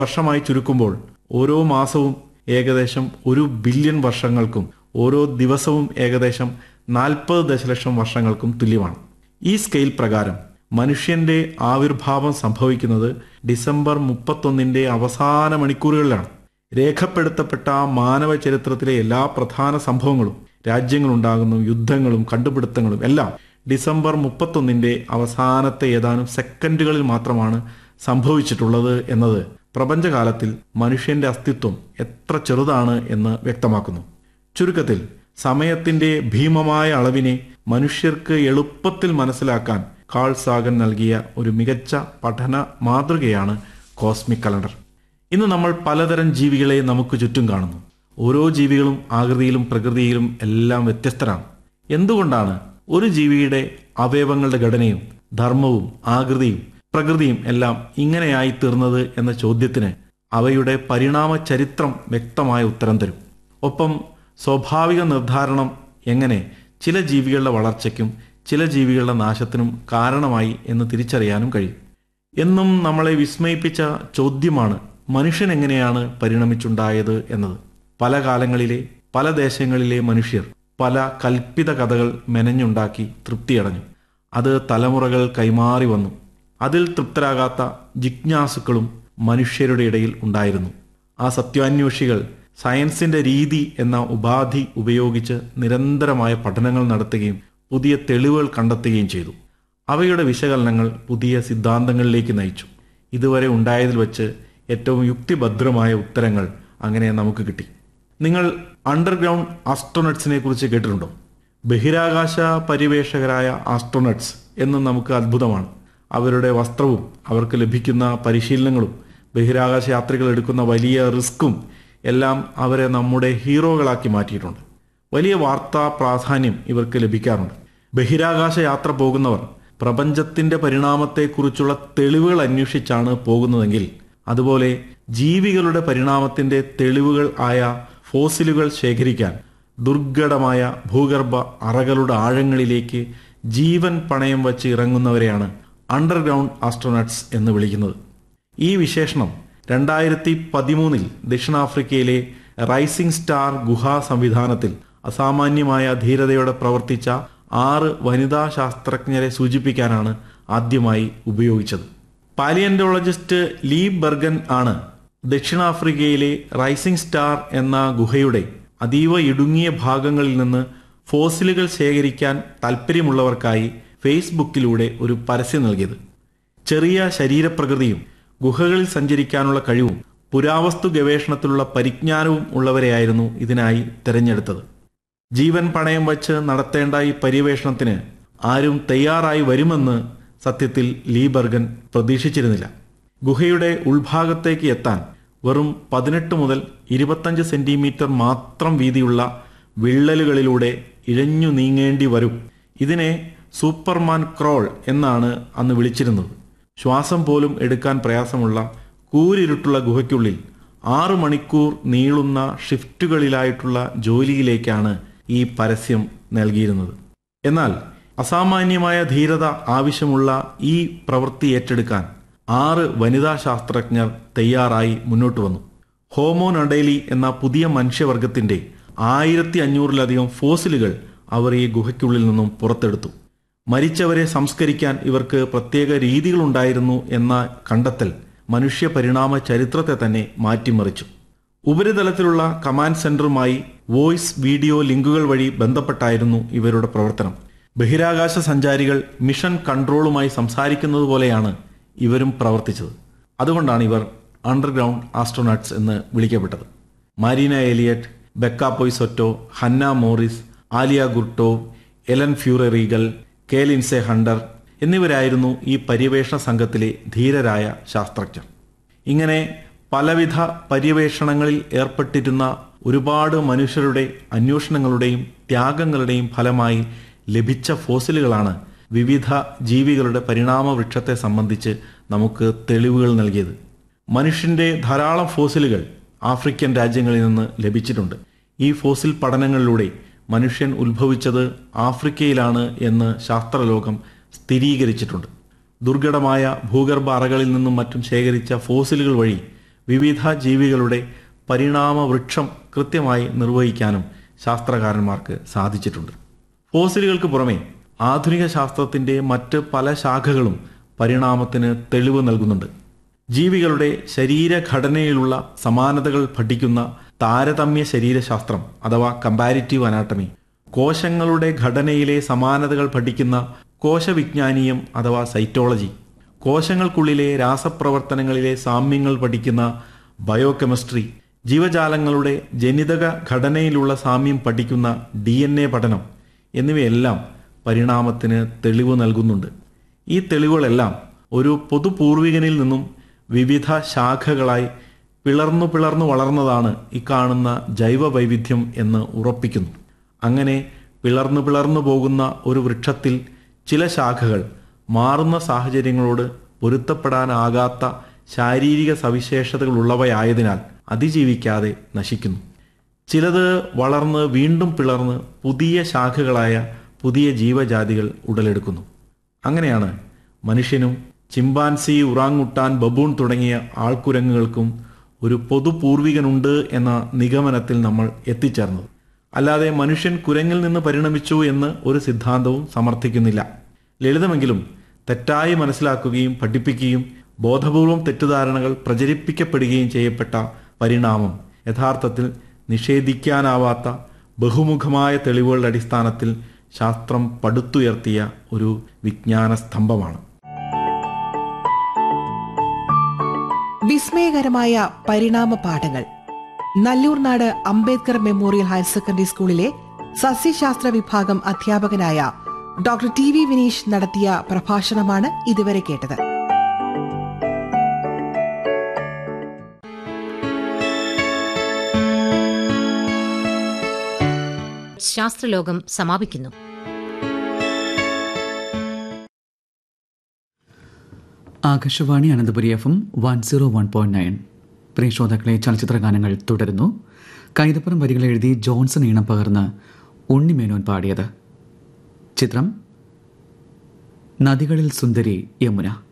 വർഷമായി ചുരുക്കുമ്പോൾ ഓരോ മാസവും ഏകദേശം ഒരു ബില്യൺ വർഷങ്ങൾക്കും ഓരോ ദിവസവും ഏകദേശം നാൽപ്പത് ദശലക്ഷം വർഷങ്ങൾക്കും തുല്യമാണ് ഈ സ്കെയിൽ പ്രകാരം മനുഷ്യന്റെ ആവിർഭാവം സംഭവിക്കുന്നത് ഡിസംബർ മുപ്പത്തൊന്നിന്റെ അവസാന മണിക്കൂറുകളിലാണ് രേഖപ്പെടുത്തപ്പെട്ട മാനവ ചരിത്രത്തിലെ എല്ലാ പ്രധാന സംഭവങ്ങളും രാജ്യങ്ങളുണ്ടാകുന്നു യുദ്ധങ്ങളും കണ്ടുപിടുത്തങ്ങളും എല്ലാം ഡിസംബർ മുപ്പത്തൊന്നിന്റെ അവസാനത്തെ ഏതാനും സെക്കൻഡുകളിൽ മാത്രമാണ് സംഭവിച്ചിട്ടുള്ളത് എന്നത് പ്രപഞ്ചകാലത്തിൽ മനുഷ്യന്റെ അസ്തിത്വം എത്ര ചെറുതാണ് എന്ന് വ്യക്തമാക്കുന്നു ചുരുക്കത്തിൽ സമയത്തിന്റെ ഭീമമായ അളവിനെ മനുഷ്യർക്ക് എളുപ്പത്തിൽ മനസ്സിലാക്കാൻ കാൾ സാഗൻ നൽകിയ ഒരു മികച്ച പഠന മാതൃകയാണ് കോസ്മിക് കലണ്ടർ ഇന്ന് നമ്മൾ പലതരം ജീവികളെ നമുക്ക് ചുറ്റും കാണുന്നു ഓരോ ജീവികളും ആകൃതിയിലും പ്രകൃതിയിലും എല്ലാം വ്യത്യസ്തരാണ് എന്തുകൊണ്ടാണ് ഒരു ജീവിയുടെ അവയവങ്ങളുടെ ഘടനയും ധർമ്മവും ആകൃതിയും പ്രകൃതിയും എല്ലാം ഇങ്ങനെയായി തീർന്നത് എന്ന ചോദ്യത്തിന് അവയുടെ പരിണാമ ചരിത്രം വ്യക്തമായ ഉത്തരം തരും ഒപ്പം സ്വാഭാവിക നിർദ്ധാരണം എങ്ങനെ ചില ജീവികളുടെ വളർച്ചയ്ക്കും ചില ജീവികളുടെ നാശത്തിനും കാരണമായി എന്ന് തിരിച്ചറിയാനും കഴിയും എന്നും നമ്മളെ വിസ്മയിപ്പിച്ച ചോദ്യമാണ് മനുഷ്യൻ എങ്ങനെയാണ് പരിണമിച്ചുണ്ടായത് എന്നത് പല കാലങ്ങളിലെ പല ദേശങ്ങളിലെ മനുഷ്യർ പല കൽപ്പിത കഥകൾ മെനഞ്ഞുണ്ടാക്കി തൃപ്തിയടഞ്ഞു അത് തലമുറകൾ കൈമാറി വന്നു അതിൽ തൃപ്തരാകാത്ത ജിജ്ഞാസുക്കളും മനുഷ്യരുടെ ഇടയിൽ ഉണ്ടായിരുന്നു ആ സത്യാന്വേഷികൾ സയൻസിന്റെ രീതി എന്ന ഉപാധി ഉപയോഗിച്ച് നിരന്തരമായ പഠനങ്ങൾ നടത്തുകയും പുതിയ തെളിവുകൾ കണ്ടെത്തുകയും ചെയ്തു അവയുടെ വിശകലനങ്ങൾ പുതിയ സിദ്ധാന്തങ്ങളിലേക്ക് നയിച്ചു ഇതുവരെ ഉണ്ടായതിൽ വെച്ച് ഏറ്റവും യുക്തിഭദ്രമായ ഉത്തരങ്ങൾ അങ്ങനെ നമുക്ക് കിട്ടി നിങ്ങൾ അണ്ടർഗ്രൗണ്ട് ആസ്ട്രോനട്സിനെ കുറിച്ച് കേട്ടിട്ടുണ്ടോ ബഹിരാകാശ പരിവേഷകരായ ആസ്ട്രോനട്സ് എന്ന് നമുക്ക് അത്ഭുതമാണ് അവരുടെ വസ്ത്രവും അവർക്ക് ലഭിക്കുന്ന പരിശീലനങ്ങളും ബഹിരാകാശ യാത്രികൾ എടുക്കുന്ന വലിയ റിസ്ക്കും എല്ലാം അവരെ നമ്മുടെ ഹീറോകളാക്കി മാറ്റിയിട്ടുണ്ട് വലിയ വാർത്താ പ്രാധാന്യം ഇവർക്ക് ലഭിക്കാറുണ്ട് ബഹിരാകാശ യാത്ര പോകുന്നവർ പ്രപഞ്ചത്തിന്റെ പരിണാമത്തെക്കുറിച്ചുള്ള തെളിവുകൾ അന്വേഷിച്ചാണ് പോകുന്നതെങ്കിൽ അതുപോലെ ജീവികളുടെ പരിണാമത്തിന്റെ തെളിവുകൾ ആയ ഫോസിലുകൾ ശേഖരിക്കാൻ ദുർഘടമായ ഭൂഗർഭ അറകളുടെ ആഴങ്ങളിലേക്ക് ജീവൻ പണയം വച്ച് ഇറങ്ങുന്നവരെയാണ് അണ്ടർഗ്രൗണ്ട് ആസ്ട്രോനട്സ് എന്ന് വിളിക്കുന്നത് ഈ വിശേഷണം രണ്ടായിരത്തി പതിമൂന്നിൽ ദക്ഷിണാഫ്രിക്കയിലെ റൈസിംഗ് സ്റ്റാർ ഗുഹാ സംവിധാനത്തിൽ അസാമാന്യമായ ധീരതയോടെ പ്രവർത്തിച്ച ആറ് വനിതാ ശാസ്ത്രജ്ഞരെ സൂചിപ്പിക്കാനാണ് ആദ്യമായി ഉപയോഗിച്ചത് പാലിയന്റോളജിസ്റ്റ് ലീ ബർഗൻ ആണ് ദക്ഷിണാഫ്രിക്കയിലെ റൈസിംഗ് സ്റ്റാർ എന്ന ഗുഹയുടെ അതീവ ഇടുങ്ങിയ ഭാഗങ്ങളിൽ നിന്ന് ഫോസിലുകൾ ശേഖരിക്കാൻ താൽപ്പര്യമുള്ളവർക്കായി ഫേസ്ബുക്കിലൂടെ ഒരു പരസ്യം നൽകിയത് ചെറിയ ശരീരപ്രകൃതിയും ഗുഹകളിൽ സഞ്ചരിക്കാനുള്ള കഴിവും പുരാവസ്തു ഗവേഷണത്തിലുള്ള പരിജ്ഞാനവും ഉള്ളവരെയായിരുന്നു ഇതിനായി തിരഞ്ഞെടുത്തത് ജീവൻ പണയം വച്ച് നടത്തേണ്ട ഈ പര്യവേഷണത്തിന് ആരും തയ്യാറായി വരുമെന്ന് സത്യത്തിൽ ലീബർഗൻ പ്രതീക്ഷിച്ചിരുന്നില്ല ഗുഹയുടെ ഉൾഭാഗത്തേക്ക് എത്താൻ വെറും പതിനെട്ട് മുതൽ ഇരുപത്തഞ്ച് സെന്റിമീറ്റർ മാത്രം വീതിയുള്ള വിള്ളലുകളിലൂടെ ഇഴഞ്ഞു നീങ്ങേണ്ടി വരും ഇതിനെ സൂപ്പർമാൻ ക്രോൾ എന്നാണ് അന്ന് വിളിച്ചിരുന്നത് ശ്വാസം പോലും എടുക്കാൻ പ്രയാസമുള്ള കൂരിരുട്ടുള്ള ഗുഹയ്ക്കുള്ളിൽ ആറു മണിക്കൂർ നീളുന്ന ഷിഫ്റ്റുകളിലായിട്ടുള്ള ജോലിയിലേക്കാണ് ഈ പരസ്യം നൽകിയിരുന്നത് എന്നാൽ അസാമാന്യമായ ധീരത ആവശ്യമുള്ള ഈ പ്രവൃത്തി ഏറ്റെടുക്കാൻ ആറ് വനിതാ ശാസ്ത്രജ്ഞർ തയ്യാറായി മുന്നോട്ട് വന്നു ഹോമോ നഡേലി എന്ന പുതിയ മനുഷ്യവർഗത്തിന്റെ ആയിരത്തി അഞ്ഞൂറിലധികം ഫോസിലുകൾ അവർ ഈ ഗുഹയ്ക്കുള്ളിൽ നിന്നും പുറത്തെടുത്തു മരിച്ചവരെ സംസ്കരിക്കാൻ ഇവർക്ക് പ്രത്യേക രീതികളുണ്ടായിരുന്നു എന്ന കണ്ടെത്തൽ മനുഷ്യ പരിണാമ ചരിത്രത്തെ തന്നെ മാറ്റിമറിച്ചു ഉപരിതലത്തിലുള്ള കമാൻഡ് സെന്ററുമായി വോയിസ് വീഡിയോ ലിങ്കുകൾ വഴി ബന്ധപ്പെട്ടായിരുന്നു ഇവരുടെ പ്രവർത്തനം ബഹിരാകാശ സഞ്ചാരികൾ മിഷൻ കൺട്രോളുമായി സംസാരിക്കുന്നത് പോലെയാണ് ഇവരും പ്രവർത്തിച്ചത് അതുകൊണ്ടാണ് ഇവർ അണ്ടർഗ്രൗണ്ട് ആസ്ട്രോനട്സ് എന്ന് വിളിക്കപ്പെട്ടത് Marina Elliott Becca Peixoto Hannah Morris Alia Gurtov Elen Feuerriegel K Lindsay Hunter എന്നിവരായിരുന്നു ഈ പര്യവേഷണ സംഘത്തിലെ ധീരരായ ശാസ്ത്രജ്ഞർ ഇങ്ങനെ പലവിധ പര്യവേഷണങ്ങളിൽ ഏർപ്പെട്ടിരുന്ന ഒരുപാട് മനുഷ്യരുടെ അന്വേഷണങ്ങളുടെയും ത്യാഗങ്ങളുടെയും ഫലമായി ലഭിച്ച ഫോസിലുകളാണ് വിവിധ ജീവികളുടെ പരിണാമ വൃക്ഷത്തെ സംബന്ധിച്ച് നമുക്ക് തെളിവുകൾ നൽകിയത് മനുഷ്യന്റെ ധാരാളം ഫോസിലുകൾ ആഫ്രിക്കൻ രാജ്യങ്ങളിൽ നിന്ന് ലഭിച്ചിട്ടുണ്ട് ഈ ഫോസിൽ പഠനങ്ങളിലൂടെ മനുഷ്യൻ ഉത്ഭവിച്ചത് ആഫ്രിക്കയിലാണ് എന്ന് ശാസ്ത്രലോകം സ്ഥിരീകരിച്ചിട്ടുണ്ട് ദുർഘടമായ ഭൂഗർഭ അറകളിൽ നിന്നും മറ്റും ശേഖരിച്ച ഫോസിലുകൾ വഴി വിവിധ ജീവികളുടെ പരിണാമ വൃക്ഷം കൃത്യമായി നിർവഹിക്കാനും ശാസ്ത്രകാരന്മാർക്ക് സാധിച്ചിട്ടുണ്ട് ഫോസിലുകൾക്ക് പുറമെ ആധുനിക ശാസ്ത്രത്തിന്റെ മറ്റ് പല ശാഖകളും പരിണാമത്തിന് തെളിവ് നൽകുന്നുണ്ട് ജീവികളുടെ ശരീരഘടനയിലുള്ള സമാനതകൾ പഠിക്കുന്ന താരതമ്യ ശരീരശാസ്ത്രം അഥവാ കമ്പാരിറ്റീവ് അനാട്ടമി കോശങ്ങളുടെ ഘടനയിലെ സമാനതകൾ പഠിക്കുന്ന കോശവിജ്ഞാനീയം അഥവാ സൈറ്റോളജി കോശങ്ങൾക്കുള്ളിലെ രാസപ്രവർത്തനങ്ങളിലെ സാമ്യങ്ങൾ പഠിക്കുന്ന ബയോകെമിസ്ട്രി ജീവജാലങ്ങളുടെ ജനിതക ഘടനയിലുള്ള സാമ്യം പഠിക്കുന്ന ഡി പഠനം എന്നിവയെല്ലാം പരിണാമത്തിന് തെളിവ് നൽകുന്നുണ്ട് ഈ തെളിവുകളെല്ലാം ഒരു പൊതുപൂർവികനിൽ നിന്നും വിവിധ ശാഖകളായി പിളർന്നു പിളർന്നു വളർന്നതാണ് ഈ കാണുന്ന ജൈവ വൈവിധ്യം എന്ന് ഉറപ്പിക്കുന്നു അങ്ങനെ പിളർന്നു പിളർന്നു പോകുന്ന ഒരു വൃക്ഷത്തിൽ ചില ശാഖകൾ മാറുന്ന സാഹചര്യങ്ങളോട് പൊരുത്തപ്പെടാനാകാത്ത ശാരീരിക സവിശേഷതകളുള്ളവയായതിനാൽ അതിജീവിക്കാതെ നശിക്കുന്നു ചിലത് വളർന്ന് വീണ്ടും പിളർന്ന് പുതിയ ശാഖകളായ പുതിയ ജീവജാതികൾ ഉടലെടുക്കുന്നു അങ്ങനെയാണ് മനുഷ്യനും ചിമ്പാൻസി ഉറാങ്ങുട്ടാൻ ബബൂൺ തുടങ്ങിയ ആൾക്കുരങ്ങുകൾക്കും ഒരു പൊതുപൂർവികനുണ്ട് എന്ന നിഗമനത്തിൽ നമ്മൾ എത്തിച്ചേർന്നത് അല്ലാതെ മനുഷ്യൻ കുരങ്ങിൽ നിന്ന് പരിണമിച്ചു എന്ന് ഒരു സിദ്ധാന്തവും സമർത്ഥിക്കുന്നില്ല ലളിതമെങ്കിലും തെറ്റായി മനസ്സിലാക്കുകയും പഠിപ്പിക്കുകയും ബോധപൂർവം തെറ്റിദ്ധാരണകൾ പ്രചരിപ്പിക്കപ്പെടുകയും ചെയ്യപ്പെട്ട പരിണാമം യഥാർത്ഥത്തിൽ നിഷേധിക്കാനാവാത്ത ബഹുമുഖമായ തെളിവുകളുടെ അടിസ്ഥാനത്തിൽ ശാസ്ത്രം പടുത്തുയർത്തിയ ഒരു വിജ്ഞാന സ്തംഭമാണ് വിസ്മയകരമായ പരിണാമ പാഠങ്ങൾ Nallurnad Ambedkar memorial higher secondary സ്കൂളിലെ സസ്യശാസ്ത്ര വിഭാഗം അധ്യാപകനായ ഡോക്ടർ ടി വി വിനീഷ് നടത്തിയ പ്രഭാഷണമാണ് ഇതുവരെ കേട്ടത് ശാസ്ത്രലോകം സമാപിക്കുന്നു Akashvani Ananthapuri F M one zero one point nine പ്രിയ ശ്രോതാക്കളെ ചലച്ചിത്ര ഗാനങ്ങൾ തുടരുന്നു കൈതപ്പുറം വരികൾ എഴുതി ജോൺസൺ ഈണം പകർന്ന് ഉണ്ണിമേനോൻ പാടിയത് ചിത്രം നദികളിൽ സുന്ദരി യമുന